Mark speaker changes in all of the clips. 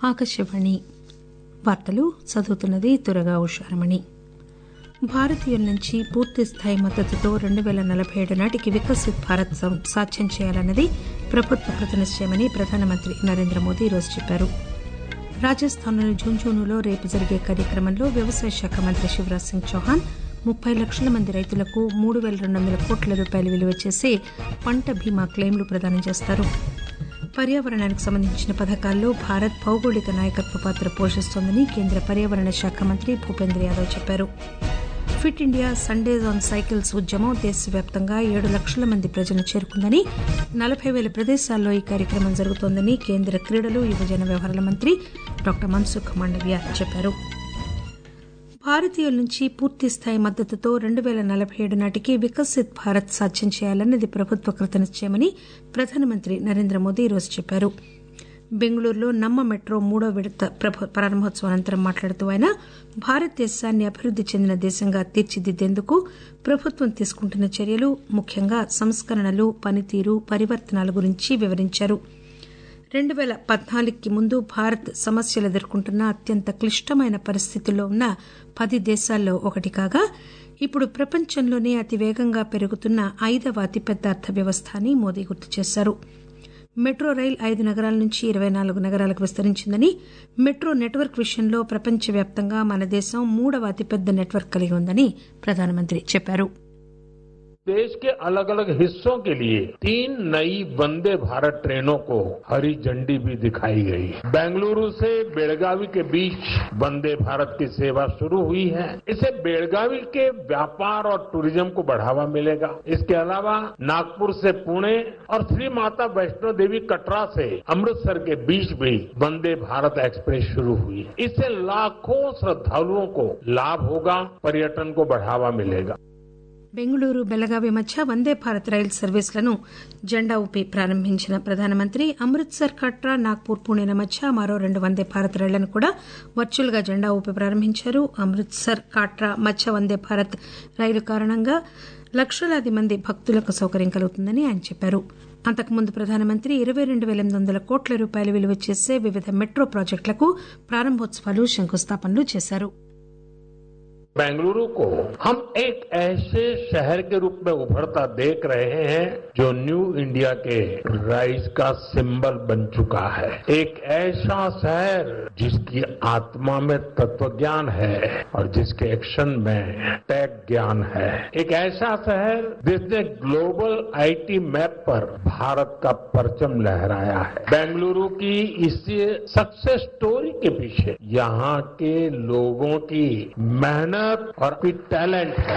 Speaker 1: ఆకాశవాణి వార్తలు చదువుతున్నది తురగా ఉషారమణి భారతీయుల నుంచి పూర్తి స్థాయి మద్దతుతో రెండు పేల నలబై ఏడు నాటికి వికసిత్ భారత్ సాధ్యం చేయాలన్నది ప్రభుత్వ కృతనిశ్చయమని ప్రధానమంత్రి నరేంద్ర మోదీ ఈరోజు చెప్పారు రాజస్థాన్లోని ఝుంఝునూలో రేపు జరిగే కార్యక్రమంలో వ్యవసాయ శాఖ మంత్రి శివరాజ్ సింగ్ చౌహాన్ ముప్పై లక్షల మంది రైతులకు మూడు పేల రెండు వందల కోట్ల రూపాయలు విలువ చేసే పంట బీమా క్లెయిమ్లు ప్రదానం చేస్తారు పర్యావరణానికి సంబంధించిన పథకాల్లో భారత్ భౌగోళిక నాయకత్వ పాత్ర పోషిస్తోందని కేంద్ర పర్యావరణ శాఖ మంత్రి భూపేంద్ర యాదవ్ చెప్పారు fit India Sundays on cycles ఉద్యమం దేశవ్యాప్తంగా ఏడు లక్షల మంది ప్రజలను చేరుకుందని నలబై పేల ప్రదేశాల్లో ఈ కార్యక్రమం జరుగుతోందని కేంద్ర క్రీడలు యువజన వ్యవహారాల మంత్రి డాక్టర్ మన్సుఖ్ మాండవ్య చెప్పారు భారతీయుల నుంచి పూర్తి స్థాయి మద్దతుతో రెండు పేల నలబై ఏడు నాటికి వికసిత్ భారత్ సాధ్యం చేయాలన్నది ప్రభుత్వ కృతనిశ్చయమని ప్రధానమంత్రి నరేంద్ర మోదీ ఈరోజు చెప్పారు బెంగళూరులో నమ్మ మెట్రో మూడో విడత ప్రారంభోత్సవం అనంతరం మాట్లాడుతూ ఆయన భారతదేశాన్ని అభివృద్ది చెందిన దేశంగా తీర్చిదిద్దేందుకు ప్రభుత్వం తీసుకుంటున్న చర్యలు ముఖ్యంగా సంస్కరణలు పనితీరు పరివర్తనాల గురించి వివరించారు రెండు పేల పద్నాలుగుకి ముందు భారత్ సమస్యలు ఎదుర్కొంటున్న అత్యంత క్లిష్టమైన పరిస్థితుల్లో ఉన్న పది దేశాల్లో ఒకటి కాగా ఇప్పుడు ప్రపంచంలోనే అతి వేగంగా పెరుగుతున్న ఐదవ అతిపెద్ద అర్థవ్యవస్థ అని మోదీ గుర్తు చేశారు మెట్రో రైల్ ఐదు నగరాల నుంచి ఇరవై నాలుగు నగరాలకు విస్తరించిందని మెట్రో నెట్వర్క్ విషయంలో ప్రపంచవ్యాప్తంగా మన దేశం మూడవ అతిపెద్ద నెట్వర్క్ కలిగి ఉందని ప్రధానమంత్రి చెప్పారు
Speaker 2: देश के अलग अलग हिस्सों के लिए तीन नई वंदे भारत ट्रेनों को हरी झंडी भी दिखाई गई बेंगलुरु से बेलगावी के बीच वंदे भारत की सेवा शुरू हुई है इससे बेलगावी के व्यापार और टूरिज्म को बढ़ावा मिलेगा इसके अलावा नागपुर से पुणे और श्री माता वैष्णो देवी कटरा से अमृतसर के बीच भी वंदे भारत एक्सप्रेस शुरू हुई है इससे लाखों श्रद्धालुओं को लाभ होगा पर्यटन को बढ़ावा मिलेगा
Speaker 1: బెంగళూరు బెలగావి మధ్య వందే భారత్ రైలు సర్వీసులను జెండా ఊపి ప్రారంభించిన ప్రధానమంత్రి అమృత్సర్ కట్రా నాగ్పూర్ పూణేల మధ్య మరో రెండు వందే భారత్ రైళ్లను కూడా వర్చువల్ గా జెండా ఊపి ప్రారంభించారు అమృత్సర్ కాట్రా మధ్య వందే భారత్ రైలు కారణంగా లక్షలాది మంది భక్తులకు సౌకర్యం కలుగుతుందని ఆయన చెప్పారు అంతకుముందు ప్రధానమంత్రి ఇరవై రెండు పేల ఎనిమిది వందల కోట్ల రూపాయలు విలువ చేసే వివిధ మెట్రో ప్రాజెక్టులకు ప్రారంభోత్సవాలు శంకుస్థాపనలు చేశారు
Speaker 2: बेंगलुरु को हम एक ऐसे शहर के रूप में उभरता देख रहे हैं जो न्यू इंडिया के राइज का सिंबल बन चुका है एक ऐसा शहर जिसकी आत्मा में तत्व ज्ञान है और जिसके एक्शन में टेक ज्ञान है एक ऐसा शहर जिसने ग्लोबल आईटी मैप पर भारत का परचम लहराया है बेंगलुरु की इस सक्सेस स्टोरी के पीछे यहाँ के लोगों की मेहनत और टैलेंट है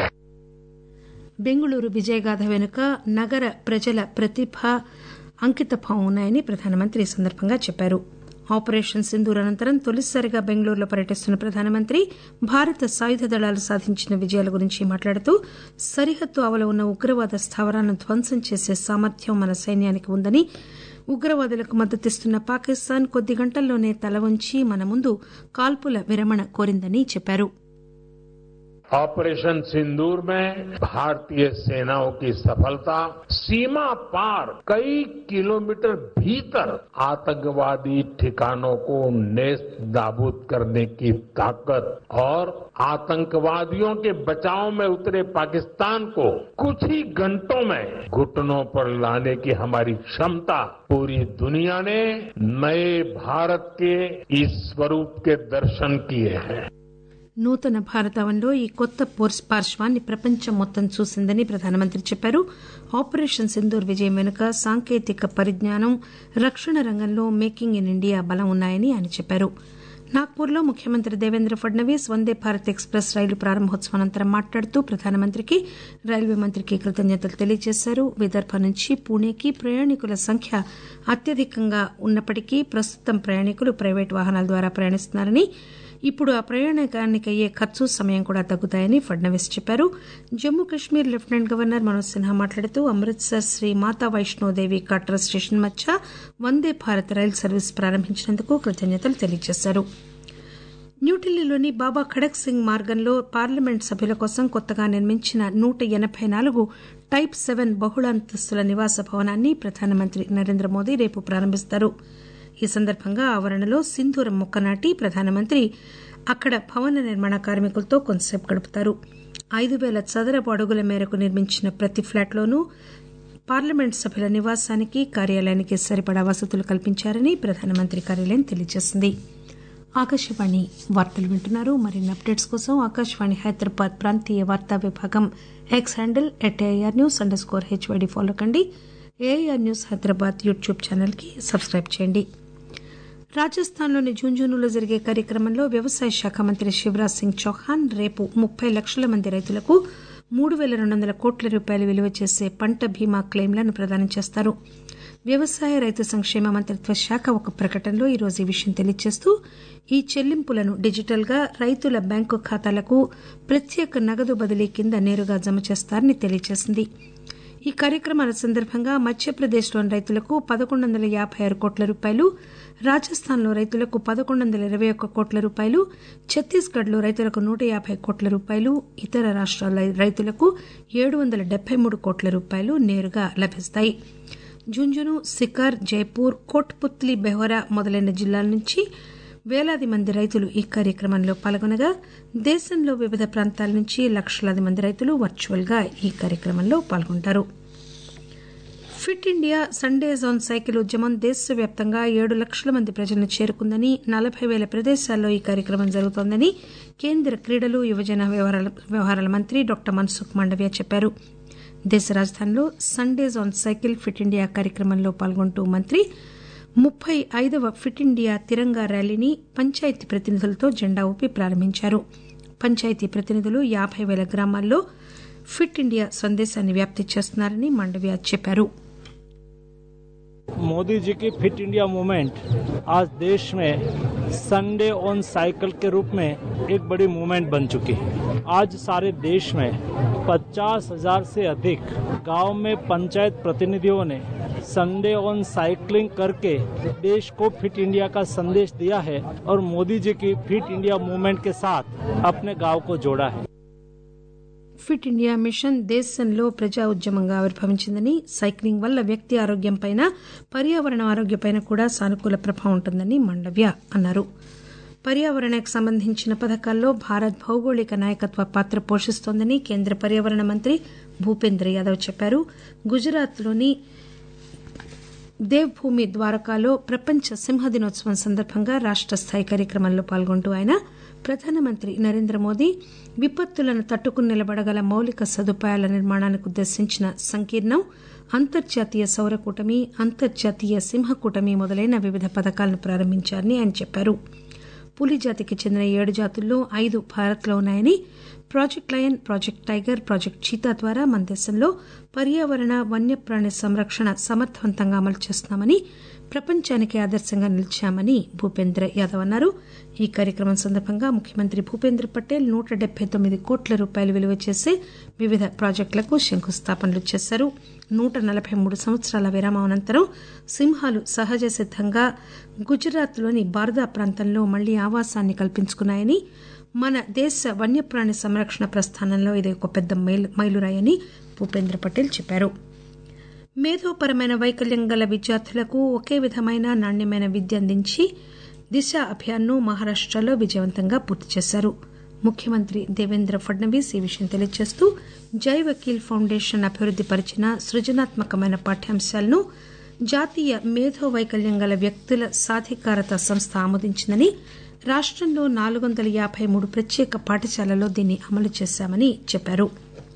Speaker 1: బెంగళూరు విజయగాథ వెనుక నగర ప్రజల ప్రతిభ అంకితభావం ఉన్నాయని ప్రధానమంత్రి ఈ సందర్భంగా చెప్పారు ఆపరేషన్ సింధూర్ అనంతరం తొలిసారిగా బెంగళూరులో పర్యటిస్తున్న ప్రధానమంత్రి భారత సాయుధ దళాలు సాధించిన విజయాల గురించి మాట్లాడుతూ సరిహద్దు ఆవల ఉన్న ఉగ్రవాద స్థావరాలను ధ్వంసం చేసే సామర్థ్యం మన సైన్యానికి ఉందని ఉగ్రవాదులకు మద్దతిస్తున్న పాకిస్తాన్ కొద్ది గంటల్లోనే తల వంచి మన ముందు కాల్పుల విరమణ కోరిందని చెప్పారు
Speaker 2: ऑपरेशन सिंदूर में भारतीय सेनाओं की सफलता सीमा पार कई किलोमीटर भीतर आतंकवादी ठिकानों को नेस्त नाबूद करने की ताकत और आतंकवादियों के बचाव में उतरे पाकिस्तान को कुछ ही घंटों में घुटनों पर लाने की हमारी क्षमता पूरी दुनिया ने नए भारत के इस स्वरूप के दर्शन किए हैं
Speaker 1: నూతన భారతావనంలో ఈ కొత్త పార్శ్వాన్ని ప్రపంచం మొత్తం చూసిందని ప్రధానమంత్రి చెప్పారు ఆపరేషన్ సింధూర్ విజయం వెనుక సాంకేతిక పరిజ్ఞానం రక్షణ రంగంలో మేకింగ్ ఇన్ ఇండియా బలం ఉన్నాయని ఆయన చెప్పారు నాగ్పూర్లో ముఖ్యమంత్రి దేవేంద్ర ఫడ్నవీస్ వందే భారత్ ఎక్స్ప్రెస్ రైలు ప్రారంభోత్సవం అనంతరం మాట్లాడుతూ ప్రధానమంత్రికి రైల్వే మంత్రికి కృతజ్ఞతలు తెలియజేశారు విదర్భ నుంచి పూణేకి ప్రయాణికుల సంఖ్య అత్యధికంగా ఉన్నప్పటికీ ప్రస్తుతం ప్రయాణికులు ప్రైవేటు వాహనాల ద్వారా ప్రయాణిస్తున్నారని ఇప్పుడు ఆ ప్రయాణానికి అయ్యే ఖర్చు సమయం కూడా తగ్గుతాయని ఫడ్నవీస్ చెప్పారు జమ్మూ కశ్మీర్ లెఫ్టినెంట్ గవర్నర్ మనోజ్ సిన్హా మాట్లాడుతూ అమృత్సర్ శ్రీ మాతా వైష్ణోదేవి కట్రా స్టేషన్ మధ్య వందే భారత్ రైలు సర్వీస్ ప్రారంభించినందుకు కృతజ్ఞతలు తెలియజేశారు న్యూఢిల్లీలోని బాబా ఖడక్ సింగ్ మార్గంలో పార్లమెంట్ సభ్యుల కోసం కొత్తగా నిర్మించిన నూట ఎనబై నాలుగు టైప్ సెవెన్ బహుళ అంతస్తుల నివాస భవనాన్ని ప్రధానమంత్రి నరేంద్ర మోదీ రేపు ప్రారంభిస్తారు ఈ సందర్భంగా ఆవరణలో సింధూరం మొక్క నాటి ప్రధానమంత్రి అక్కడ భవన నిర్మాణ కార్మికులతో కొంతసేపు గడుపుతారు ఐదు పేల చదరపు అడుగుల మేరకు నిర్మించిన ప్రతి ఫ్లాట్లోనూ పార్లమెంట్ సభ్యుల నివాసానికి కార్యాలయానికి సరిపడా వసతులు కల్పించారని ప్రధానమంత్రి కార్యాలయం తెలియజేసింది ఆకాశవాణి వార్తలు వింటున్నారు మరిన్ని అప్డేట్స్ కోసం ఆకాశవాణి హైదరాబాద్ ప్రాంతీయ వార్తా విభాగం X handle at AR news underscore HYD follow కండి AR news Hyderabad YouTube channel కి సబ్స్క్రైబ్ చేయండి రాజస్థాన్లోని జూన్జూనులో జరిగే కార్యక్రమంలో వ్యవసాయ శాఖ మంత్రి శివరాజ్ సింగ్ చౌహాన్ రేపు ముప్పై లక్షల మంది రైతులకు మూడు పేల రెండు వందల కోట్ల రూపాయలు విలువ చేసే పంట బీమా క్లెయిమ్లను ప్రదానం చేస్తారు వ్యవసాయ రైతు సంక్షేమ మంత్రిత్వ శాఖ ఒక ప్రకటనలో ఈరోజు ఈ విషయం తెలియజేస్తూ ఈ చెల్లింపులను డిజిటల్ గా రైతుల బ్యాంకు ఖాతాలకు ప్రత్యేక నగదు బదిలీ కింద నేరుగా జమ చేస్తారని తెలియజేసింది ఈ కార్యక్రమాల సందర్భంగా మధ్యప్రదేశ్లోని రైతులకు పదకొండు వందల యాబై ఆరు కోట్ల రూపాయలు రాజస్థాన్లో రైతులకు పదకొండు వందల ఇరవై ఒక్క కోట్ల రూపాయలు ఛత్తీస్గఢ్లో రైతులకు నూట యాబై కోట్ల రూపాయలు ఇతర రాష్ట్రాల రైతులకు ఏడు వందల డెబ్బై మూడు కోట్ల రూపాయలు నేరుగా లభిస్తాయి జుంజును సికార్ జైపూర్ కోట్పుత్లీ బెహోరా మొదలైన జిల్లాల నుంచి వేలాది మంది రైతులు ఈ కార్యక్రమంలో పాల్గొనగా దేశంలో వివిధ ప్రాంతాల నుంచి లక్షలాది మంది రైతులు వర్చువల్ గా ఈ కార్యక్రమంలో పాల్గొంటారు fit India Sunday on cycle ఉద్యమం దేశవ్యాప్తంగా ఏడు లక్షల మంది ప్రజలను చేరుకుందని నలభై పేల ప్రదేశాల్లో ఈ కార్యక్రమం జరుగుతోందని కేంద్ర క్రీడలు యువజన వ్యవహారాల వ్యవహారాల మంత్రి డాక్టర్ మన్సుఖ్ మాండవ్య చెప్పారు దేశ రాజధానిలో Sunday on cycle fit India కార్యక్రమంలో పాల్గొంటూ మంత్రి ముప్పై ఐదవ ఫిట్ ఇండియా తిరంగా ర్యాలీని పంచాయతీ ప్రతినిధులతో జెండా ఊపి ప్రారంభించారు పంచాయతీ ప్రతినిధులు యాబై పేల గ్రామాల్లో ఫిట్ ఇండియా సందేశాన్ని వ్యాప్తి చేస్తున్నారని మాండవ్య చెప్పారు
Speaker 3: मोदी जी की फिट इंडिया मूवमेंट आज देश में संडे ऑन साइकिल के रूप में एक बड़ी मूवमेंट बन चुकी है आज सारे देश में पचास हजार से अधिक गांव में पंचायत प्रतिनिधियों ने संडे ऑन साइकिलिंग करके देश को फिट इंडिया का संदेश दिया है और मोदी जी की फिट इंडिया मूवमेंट के साथ अपने गांव को जोड़ा है
Speaker 1: ఫిట్ ఇండియా మిషన్ దేశంలో ప్రజా ఉద్యమంగా ఆవిర్భవించిందని సైక్లింగ్ వల్ల వ్యక్తి ఆరోగ్యంపైన పర్యావరణ ఆరోగ్యపైన కూడా సానుకూల ప్రభావం ఉంటుందని మండవ్య అన్నారు పర్యావరణకు సంబంధించిన పథకాల్లో భారత్ భౌగోళిక నాయకత్వ పాత్ర పోషిస్తోందని కేంద్ర పర్యావరణ మంత్రి భూపేంద్ర యాదవ్ చెప్పారు గుజరాత్లోని దేవ్భూమి ద్వారకాలో ప్రపంచ సింహ దినోత్సవం సందర్భంగా రాష్ట స్థాయి కార్యక్రమంలో పాల్గొంటూ ఆయన ప్రధానమంత్రి నరేంద్ర మోదీ విపత్తులను తట్టుకుని నిలబడగల మౌలిక సదుపాయాల నిర్మాణానికి ఉద్దేశించిన సంకీర్ణం అంతర్జాతీయ సౌర కూటమి అంతర్జాతీయ సింహ కూటమి మొదలైన వివిధ పథకాలను ప్రారంభించారని ఆయన చెప్పారు పులి జాతికి చెందిన ఏడు జాతుల్లో ఐదు భారత్లో ఉన్నాయని project lion project tiger project cheetah ద్వారా మన దేశంలో పర్యావరణ వన్యప్రాణి సంరక్షణ సమర్థవంతంగా అమలు చేస్తున్నామని ప్రపంచానికి ఆదర్శంగా నిలిచామని భూపేంద్ర యాదవ్ అన్నారు ఈ కార్యక్రమం సందర్భంగా ముఖ్యమంత్రి భూపేంద్ర పటేల్ నూట డెబ్బై తొమ్మిది కోట్ల రూపాయలు విలువ చేసే వివిధ ప్రాజెక్టులకు శంకుస్థాపనలు చేశారు నూట నలభై మూడు సంవత్సరాల విరామం అనంతరం సింహాలు సహజ సిద్దంగా గుజరాత్లోని బార్దా ప్రాంతంలో మళ్లీ ఆవాసాన్ని కల్పించుకున్నాయని మన దేశ వన్యప్రాణి సంరక్షణ ప్రస్థానంలో ఇది ఒక పెద్ద మైలురాయని భూపేంద్ర పటేల్ చెప్పారు మేధోపరమైన వైకల్యం గల విద్యార్థులకు ఒకే విధమైన నాణ్యమైన విద్య అందించి దిశ అభియాన్ను మహారాష్టలో విజయవంతంగా పూర్తి చేశారు ముఖ్యమంత్రి దేవేంద్ర ఫడ్నవీస్ ఈ విషయం తెలియజేస్తూ జై వకీల్ ఫౌండేషన్ అభివృద్ది పరిచిన సృజనాత్మకమైన పాఠ్యాంశాలను జాతీయ మేధో వైకల్యం గల వ్యక్తుల సాధికారత సంస్థ ఆమోదించిందని రాష్టంలో నాలుగు వందల యాబై మూడు ప్రత్యేక పాఠశాలల్లో దీన్ని అమలు చేశామని చెప్పారు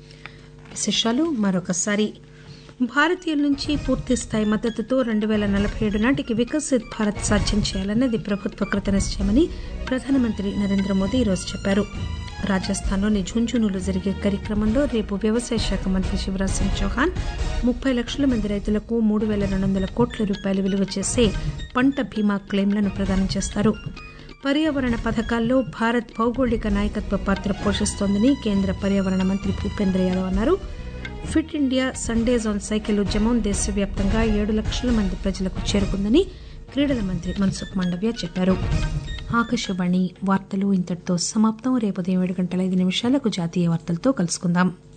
Speaker 1: విశేషాలు మరొకసారి భారతీయుల నుంచి పూర్తి స్థాయి మద్దతుతో రెండు పేల నలభై ఏడు నాటికి వికసిత్ భారత్ సాధ్యం చేయాలన్నది ప్రభుత్వ కృతనిశ్చయమని ప్రధానమంత్రి నరేంద్ర మోదీ ఈరోజు చెప్పారు రాజస్థాన్లోని ఝుంఝునులో జరిగే కార్యక్రమంలో రేపు వ్యవసాయ శాఖ మంత్రి శివరాజ్ సింగ్ చౌహాన్ ముప్పై లక్షల మంది రైతులకు మూడు పేల రెండు వందల కోట్ల రూపాయలు విలువ చేసే పంట బీమా క్లెయిమ్లను ప్రదానం చేస్తారు పర్యావరణ పథకాల్లో భారత్ భౌగోళిక నాయకత్వ పాత్ర పోషిస్తోందని కేంద్ర పర్యావరణ మంత్రి భూపేంద్ర యాదవ్ అన్నారు fit India Sunday on cycle ఉద్యమం దేశవ్యాప్తంగా ఏడు లక్షల మంది ప్రజలకు చేరుకుందని క్రీడల మంత్రి మన్సుఖ్ మాండవ్య చెప్పారు ఆకాశవాణి వార్తలు ఇంతటితో సమాప్తం రేపు ఉదయం ఏడు గంటల ఐదు నిమిషాలకు జాతీయ వార్తలతో కలుసుకుందాం